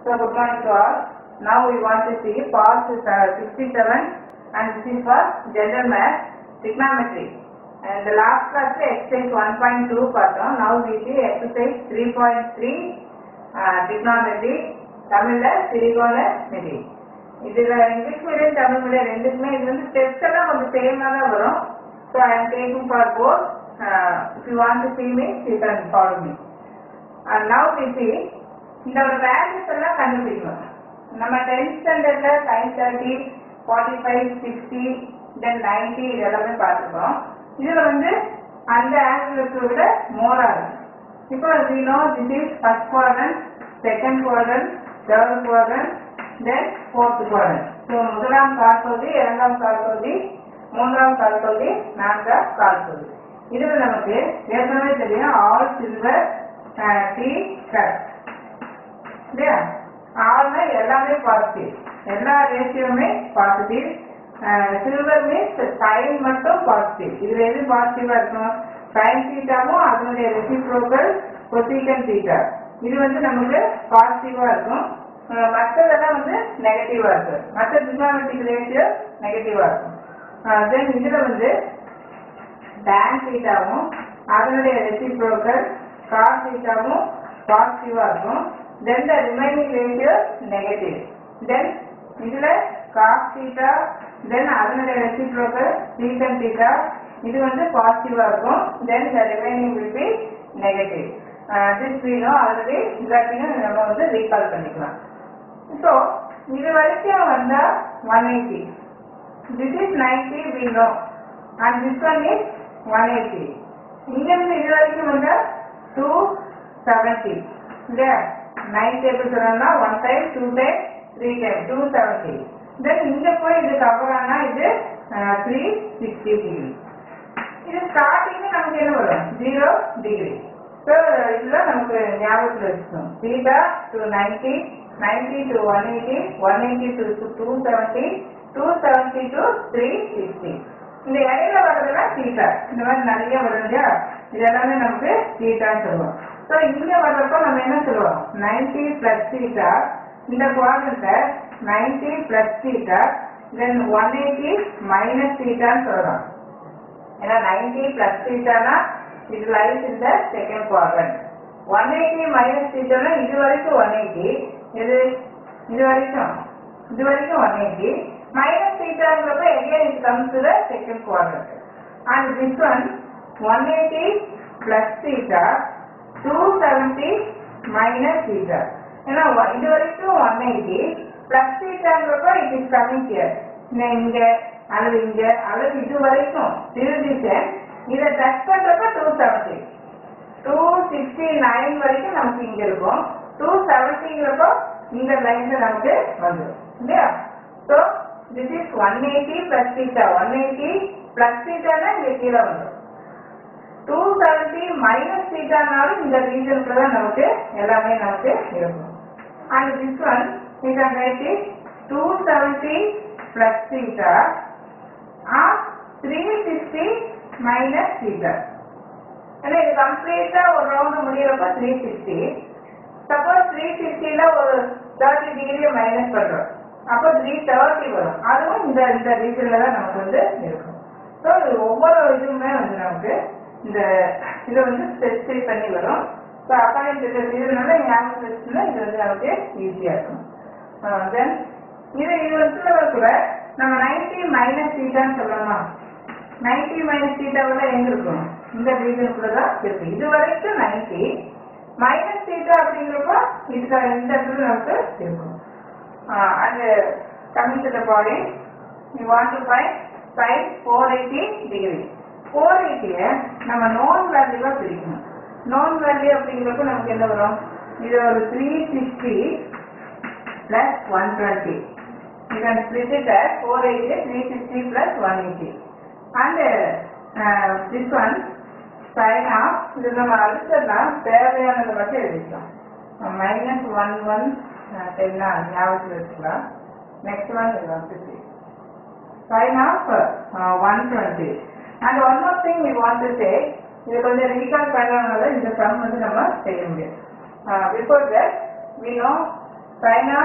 So good morning to all. Now we want to see past uh, 67 and this is for general math trigonometry. And the last class exercise 1.2 பார்த்தோம். Now we see exercise 3.3 uh, trigonometry தமிழ்ல திரிகோணமிதி இதுல English medium Tamil medium ரெண்டுக்குமே இது வந்து test எல்லாம் கொஞ்சம் சேமா தான் வரும் so I am talking for both if you want to see me you can follow me and now we see இந்த ஒரு வேல்யூஸ் எல்லாம் கண்டுபிடிக்கணும் நம்ம டென்த் ஸ்டாண்டர்ட்ல sine thirty forty five sixty then ninety இது எல்லாமே பார்த்துருக்கோம் இதுல வந்து அந்த ஆங்கிளுக்கு விட மோரா இருக்கு இப்போ we know this is first quadrant second quadrant third quadrant then fourth quadrant so முதலாம் கால்பகுதி இரண்டாம் கால்பகுதி மூன்றாம் கால்பகுதி நான்காம் கால்பகுதி இதுல நமக்கு ஏற்கனவே தெரியும் ஆல் சில்வர் டீ கட் இல்லையா ஆல்னா எல்லாமே பாசிட்டிவ் எல்லா ரேஷியோமே பாசிட்டிவ் சில்வர் மீன்ஸ் சைன் மட்டும் பாசிட்டிவ் இதுல எது பாசிட்டிவா இருக்கும் சைன் தீட்டாவும் அதனுடைய ரெசிப்ரோக்கல் கொசிகன் தீட்டா இது வந்து நமக்கு பாசிட்டிவா இருக்கும் அஹ் மற்றதெல்லாம் வந்து நெகட்டிவா இருக்கு மற்ற டிக்னாமெட்டிக் ரேஷியோ நெகட்டிவா இருக்கும் தென் இதுல வந்து tan தீட்டாவும் அதனுடைய ரெசிப்ரோக்கல் காஸ் தீட்டாவும் பாசிட்டிவா இருக்கும் then the remaining ratio negative then இதுல காஸ் தீட்டா தென் அதனுடைய ரெசிப்ரோக்கல் சீக்கன் தீட்டா இது வந்து பாசிட்டிவா இருக்கும் then the remaining will be negative this we know already எல்லாத்தையும் நம்ம வந்து ரீகால் பண்ணிக்கலாம் ஸோ இது வரைக்கும் வந்தா one eighty this is 90 we know and this one is 180 இங்கிருந்து இது வரைக்கும் வந்து 270 இல்லையா 90 எப்படி சொல்லணும்னா 1 டைம் 2 டைம் 3 டைம் 270 தென் இங்க போய் இது கவர் ஆனா இது 360 டிகிரி இது ஸ்டார்டிங் நமக்கு என்ன வரும் 0 டிகிரி ஸோ இதுல நமக்கு ஞாபகத்தில் வச்சுக்கணும் theta to 90 90 to 180 180 to 270 270 to 360 இந்த இடையில வர்றதுலாம் தீட்டா இந்த மாதிரி நிறைய வரும் இல்லையா இது எல்லாமே நமக்கு தீட்டான்னு சொல்லுவோம் ஸோ இங்க வர்றப்போ நம்ம என்ன சொல்லுவோம் 90 பிளஸ் தீட்டா இந்த குவாட்ரண்ட்டை 90 பிளஸ் தீட்டா தென் 180 மைனஸ் தீட்டான்னு சொல்றோம் ஏன்னா 90 பிளஸ் தீட்டானா இது லைஸ் இந்த செகண்ட் குவாட்ரண்ட் 180 மைனஸ் தீட்டானா இது வரைக்கும் 180 இது இது வரைக்கும் இது வரைக்கும் 180 minus theta ங்கிறப்ப again it comes to the second quadrant and this one 180 plus theta 270 minus theta ஏன்னா ஒ- இது வரைக்கும் 180 plus theta ங்கிறப்ப it is coming here நான் இங்க அல்லது இங்க அல்லது இது வரைக்கும் till this end இதை டச் பண்றப்ப 270 269 வரைக்கும் நமக்கு இங்க இருக்கும் 270ங்கிறப்போ இந்த லைன்ல நமக்கு வந்துடும் இல்லையா so this is one eighty plus theta one eighty plus தீட்டானா இங்க கீழே வந்துடும் டூ செவன்டி மைனஸ் தீட்டானாலும் இந்த ரீசனுக்கு தான் நமக்கு எல்லாமே நமக்கு இருக்கும் and this one we can write it two seventy plus theta or three sixty minus theta ஏன்னா இது கம்ப்ளீட்டா ஒரு ரவுண்ட் முடியறப்ப த்ரீ சிக்ஸ்டி சப்போஸ் த்ரீ சிக்ஸ்டில ஒரு தேர்ட்டி டிகிரியை மைனஸ் பண்றோம் அப்போ த்ரீ தேர்ட்டி வரும் அதுவும் இந்த இந்த ரீசன்ல தான் நமக்கு வந்து இருக்கும் ஸோ ஒவ்வொரு இதுவுமே வந்து நமக்கு இந்த இதை வந்து ஸ்பெசிஃபை பண்ணி வரும் ஸோ அக்கார்டிங் டு இதனால ஞாபகம் வச்சுன்னா இது வந்து நமக்கு ஈஸியாக இருக்கும் தென் இது இது வந்து கூட நம்ம நைன்டி மைனஸ் தீட்டான்னு சொல்லலாமா நைன்டி மைனஸ் தீட்டாவோட எங்க இருக்கும் இந்த ரீசனுக்குள்ள தான் இருக்கு இது வரைக்கும் நைன்டி மைனஸ் தீட்டா அப்படிங்கிறப்போ இதுக்கு இந்த இடத்துல நமக்கு இருக்கும் அது coming to the body you want to find sine four eighty degree four எயிட்டியை நம்ம நோன் வேல்யூவாக பிரிக்கணும் நோன் வேல்யூ அப்படிங்கிறப்ப நமக்கு என்ன வரும் இது ஒரு three sixty plus one twenty you can split it as 480, 360 plus 180. And uh, this one, sin of, இது நம்ம அடுத்தலாம் தேவையானதை மட்டும் எழுதிக்கலாம் மைனஸ் ஒன் ஒன் டென்னா ஞாபகத்தில் வச்சுக்கலாம் நெக்ஸ்ட் ஒன் இது வந்து sin of uh, 120. And one more thing we want to say, இது கொஞ்சம் ரீகால் பண்ணனால இந்த சம் வந்து நம்ம செய்ய முடியும் before that we know sin of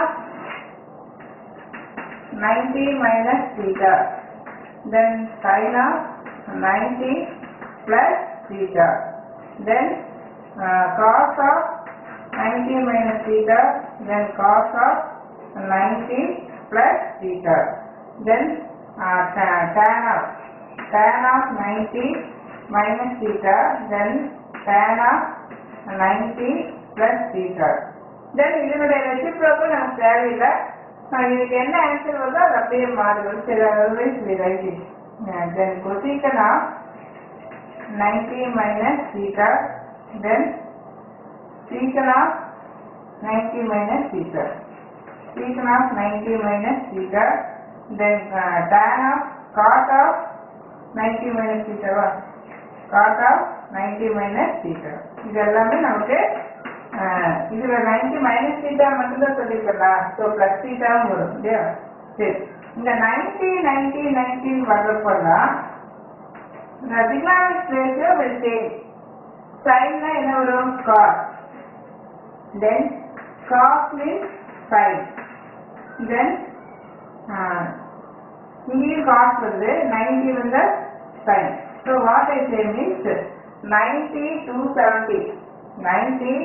90 minus theta then sin of 90 plus theta then uh, cos of 90 minus theta then cos of 90 plus theta then uh, ta- tan of tan of 90 minus theta then tan of 90 plus theta then இதனுடைய ரெசிப்ரோக்கு நமக்கு தேவையில்லை அஹ் இதுக்கு என்ன answer வருதோ அது அப்படியே மாறுது சரி otherwise we write it then cosecant of 90 minus theta then secant of 90 minus theta secant of 90 minus theta then uh, tan of cot of 90 minus theta வா cot of 90 minus theta இது எல்லாமே நமக்கு அஹ், இதுல 90 minus theta மட்டும்தான் சொல்லிருக்கலாம் so plus தீட்டாவும் வரும் இல்லையா சரி இந்த 90 90 90 வர்றப்பெல்லாம் The trigonometric ratio will change. Sin னா என்ன வரும் cos. Then cos means sin. Then uh, இங்கேயும் cos வருது 90 வந்து sin. So what I say means 90 270. 90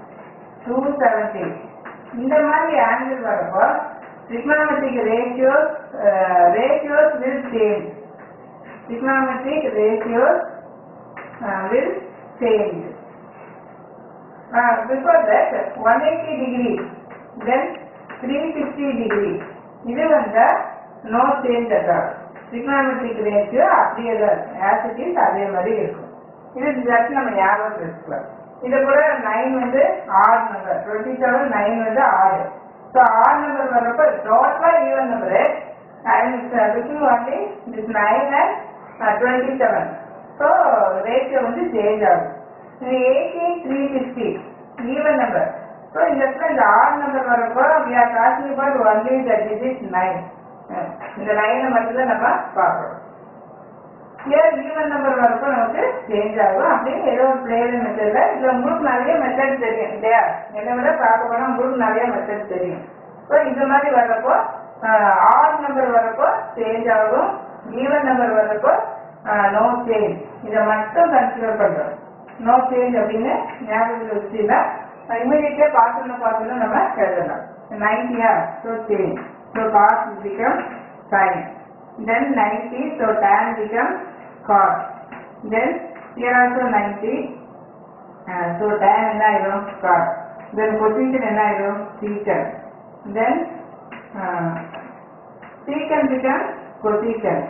270. இந்த மாதிரி ஆங்கிள் வரப்போ trigonometric ratios uh, ratios will change. trigonometric ratios uh, will change. Uh, before that, 180 degree, then 360 degree. இது வந்து no change at all. trigonometric ratio அப்படியே தான் இருக்கும். as it is அதே மாதிரி இருக்கும். இது ஜஸ்ட் நம்ம ஞாபகம் வச்சுக்கலாம். இது கூட 9 வந்து ஆட் நம்பர் 27 9 வந்து ஆடு ஸோ ஆட் நம்பர் வரப்போ டோட்டலாக even number I am looking only this nine and twenty seven so ratio வந்து சேஞ்ச் ஆகும் இது eighty three sixty even number so இந்த இடத்துல இந்த ஆட் நம்பர் வரப்போ we are talking about only the digit nine இந்த நைனை மட்டும்தான் நம்ம பார்க்குறோம் ஏன் ஈவன் நம்பர் வரப்போ நமக்கு சேஞ்ச் ஆகும் அப்படின்னு ஏதோ ஒரு பிளேயர் மெத்தட்ல இதுல உங்களுக்கு நிறைய மெத்தட் தெரியும் இல்லையா என்னை விட பார்க்க போனா உங்களுக்கு நிறைய மெத்தட் தெரியும் ஸோ இந்த மாதிரி வர்றப்போ ஆட் நம்பர் வரப்போ சேஞ்ச் ஆகும் ஈவன் நம்பர் வரப்போ நோ சேஞ்ச் இதை மட்டும் கன்சிடர் பண்றோம் நோ சேஞ்ச் அப்படின்னு ஞாபகத்தில் வச்சுன்னா இமீடியட்டே பார்த்துன்னு பார்த்துன்னு நம்ம எழுதலாம் நைன்டியா so change so cos become sine then 90 so tan becomes cos then here also 90 uh, so tan என்ன ஆயிரும் cos then position என்ன ஆயிரும் secant then uh, secant becomes cosecant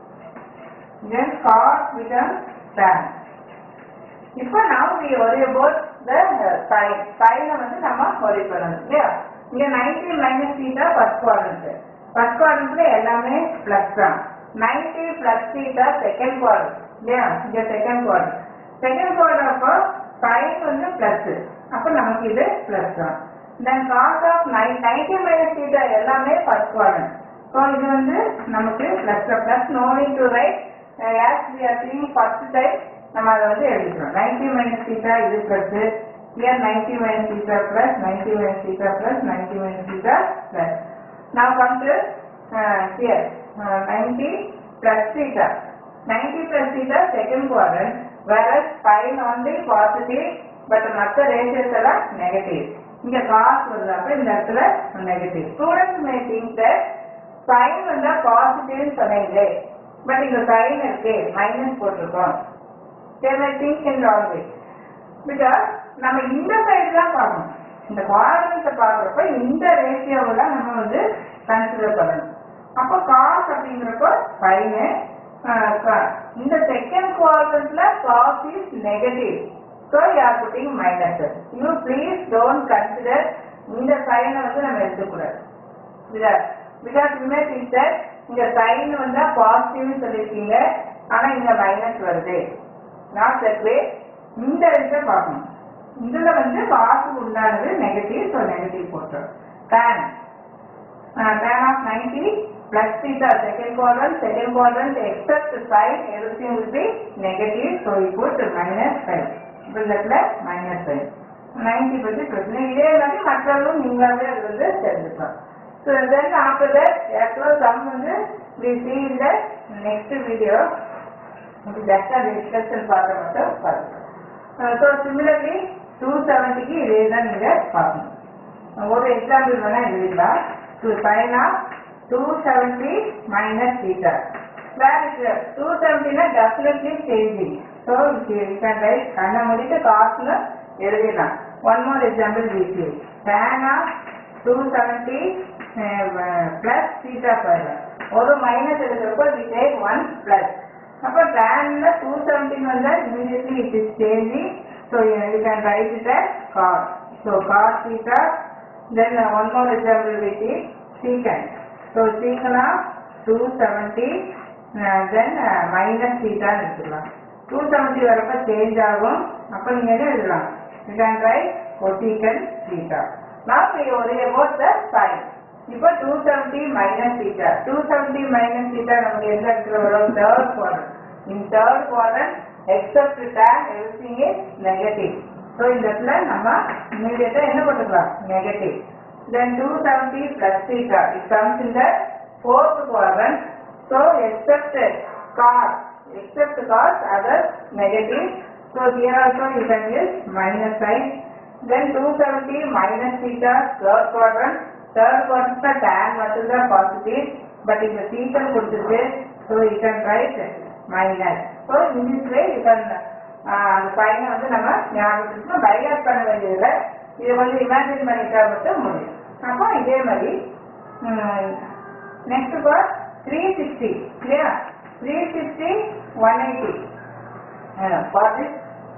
then cos becomes tan இப்போ now we worry about the uh, sin sin வந்து நம்ம worry பண்ணணும் இல்லையா இங்க 90 minus theta first quadrant first quadrantல எல்லாமே plus தான் 90 plus theta second quadrant இல்லையா இங்க second quadrant second quadrant அப்போ sin வந்து plus அப்போ நமக்கு இது plus தான் then cos of 90 minus theta எல்லாமே first quadrant ஸோ இது வந்து நமக்கு plus plus no need to write uh, as we are seeing first type நம்ம அதை வந்து எழுதிக்கிறோம் 90 minus theta இது plus here 90 minus theta plus 90 minus theta plus 90 minus theta plus now come to uh, here uh, 90 plus theta 90 plus theta second quadrant whereas sin only positive but மற்ற ratios எல்லாம் negative இங்க cos வருது அப்ப இந்த இடத்துல negative students may think that sin வந்தா positive சொன்னீங்களே but இங்க sin இருக்கு மைனஸ் போட்டிருக்கோம் they may think in wrong way because நம்ம இந்த சைடு தான் பார்க்கணும் இந்த குவாட்ரண்ட்டை பார்க்குறப்ப இந்த ரேஷியோவெல்லாம் நம்ம வந்து கன்சிடர் பண்ணணும் அப்போ காஸ் அப்படிங்கிறப்போ ஃபைனு இந்த செகண்ட் குவாட்ரண்ட்ல cos is negative so you are putting minus you please don't consider இந்த சைனை வந்து நம்ம எடுத்துக்கூடாது பிகாஸ் யூமே டீச்சர் இங்க சைன் வந்தா பாசிட்டிவ்னு சொல்லியிருக்கீங்க ஆனா இங்க மைனஸ் வருது நாட் தட் வே இந்த இதை பார்க்கணும் இதுல வந்து வாக்கு உண்டானது நெகட்டிவ் ஸோ நெகட்டிவ் போட்டோம் tan tan of ninety plus theta second quadrant second quadrant except sine everything will be negative so you put minus five இப்போ இந்த இடத்துல மைனஸ் ஃபைவ் நைன்டி பற்றி பிரச்சனை இதே மாதிரி மற்ற ஆஃப்டரும் நீங்களாவே அது வந்து தெரிஞ்சுக்கலாம் ஸோ தென் ஆஃப்டர் தட் ஆக்சுவலாக சம் வந்து வி சி இந்த நெக்ஸ்ட் வீடியோ இது ஜஸ்ட் அந்த டிஸ்கஷன் பார்க்க மட்டும் பார்க்கலாம் ஸோ சிமிலர்லி டூ செவன்ட்டிக்கு இதே தான் நீங்கள் பார்க்கணும் ஒரு எக்ஸாம்பிள் வேணா எழுதிக்கலாம் to sine of two seventy minus theta where is two செவன்ட்டினா definitely changing so you can write கண்ணை முடிட்டு காசுல எழுதிடலாம் one more example we see tan of two seventy plus theta square ஒரு மைனஸ் எடுக்கிறப்போ வி டேக் ஒன் பிளஸ் அப்போ டேன்ல two seventeen வந்தா immediately it is changing so you can write it at cos so cos theta then one more example with secant so சீக்கனா two seventy then minus தீட்டான்னு எடுத்துக்கலாம் two seventy வரப்போ change ஆகும் அப்போ நீங்கள் என்ன எழுதலாம் you can write cosecant theta நான் ஒரு அபவுட் த சைன் இப்போ two seventy minus theta two seventy minus theta நமக்கு எந்த இடத்துல வரும் third quadrant in third quadrant except tan everything is negative so இந்த இடத்துல நம்ம இமீடியட்டா என்ன போட்டுக்கலாம் negative then two seventy plus theta it comes in the fourth quadrant so except cos except cos other negative so here also you can use minus sign then 270 minus theta third quadrant third quadrant tan மட்டும்தான் positive but இந்த theta கொடுத்துருக்கு so you can write minus so in this way you can ah, அந்த பையனை வந்து நம்ம ஞாபகத்துக்கு boycott பண்ண வேண்டியதில்லை இதை கொஞ்சம் இமேஜின் பண்ணிட்டா மட்டும் முடியும் அப்போ இதே மாதிரி நெக்ஸ்ட் ஃபார் த்ரீ சிக்ஸ்டி இல்லையா three sixty one eighty for this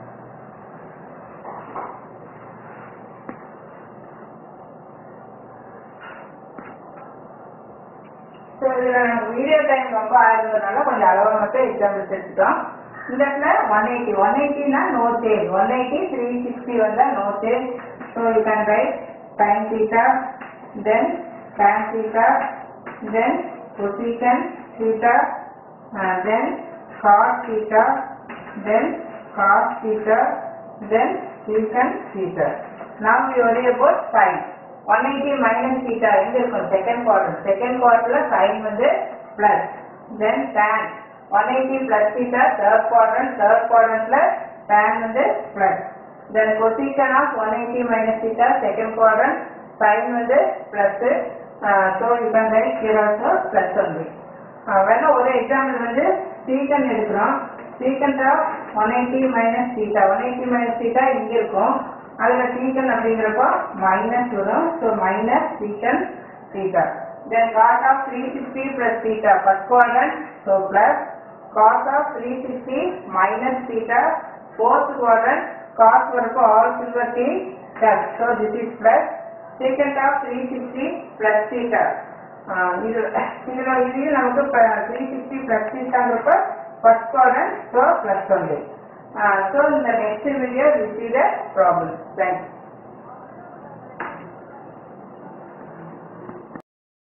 so இதில் நமக்கு வீடியோ டைம் ரொம்ப ஆயிருந்ததுனால கொஞ்சம் அளவாக மட்டும் எக்ஸாம்பிள்ஸ் எடுத்துட்டோம் இந்த இடத்துல ஒன் எயிட்டி ஒன் எயிட்டினா no change one eighty three sixty வந்தால் no change so you can write sine theta then tan theta then cosecant theta uh, then cos theta then cos theta then secant theta now we worry about sin 180 minus theta எங்க இருக்கும் second quarter second குவார்டர்ல sin வந்து plus then tan 180 plus theta third quadrant third quadrantல tan வந்து plus then cosecant of 180 minus theta second quadrant sin வந்து plus so you can write here also plus only வேணா ஒரு example வந்து secant எடுக்கிறோம் secant of one eighty minus theta one eighty minus theta இங்கே இருக்கும் அதில் secant அப்படிங்கிறப்போ minus வரும் so minus secant theta then God of three sixty plus theta first quadrant so plus cos of three sixty minus theta fourth quadrant cos வரப்போ all silver tea tan so this is plus secant of 360 plus theta. Ah இது இதுல இதையும் நமக்கு three sixty plus தீட்டாங்கிறப்ப first quadrant so plus only so இந்த next video we see the problem thanks